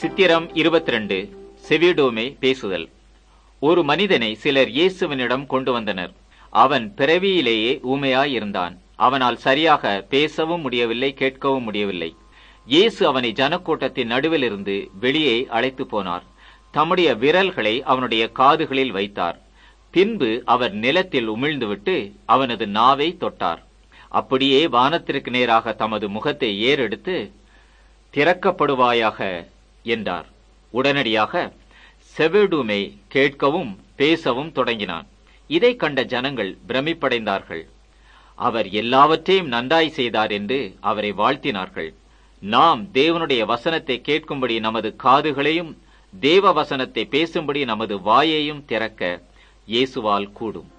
சித்திரம் இருபத்தி ரெண்டு செவிடோமே பேசுதல் ஒரு மனிதனை சிலர் இயேசுவினிடம் கொண்டு வந்தனர் அவன் பிறவியிலேயே ஊமையாயிருந்தான் அவனால் சரியாக பேசவும் முடியவில்லை கேட்கவும் முடியவில்லை இயேசு அவனை ஜனக்கூட்டத்தின் நடுவிலிருந்து வெளியே அழைத்து போனார் தம்முடைய விரல்களை அவனுடைய காதுகளில் வைத்தார் பின்பு அவர் நிலத்தில் உமிழ்ந்துவிட்டு அவனது நாவை தொட்டார் அப்படியே வானத்திற்கு நேராக தமது முகத்தை ஏறெடுத்து திறக்கப்படுவாயாக என்றார் உடனடியாக செவிடுமை கேட்கவும் பேசவும் தொடங்கினான் இதை கண்ட ஜனங்கள் பிரமிப்படைந்தார்கள் அவர் எல்லாவற்றையும் நன்றாய் செய்தார் என்று அவரை வாழ்த்தினார்கள் நாம் தேவனுடைய வசனத்தை கேட்கும்படி நமது காதுகளையும் தேவ வசனத்தை பேசும்படி நமது வாயையும் திறக்க இயேசுவால் கூடும்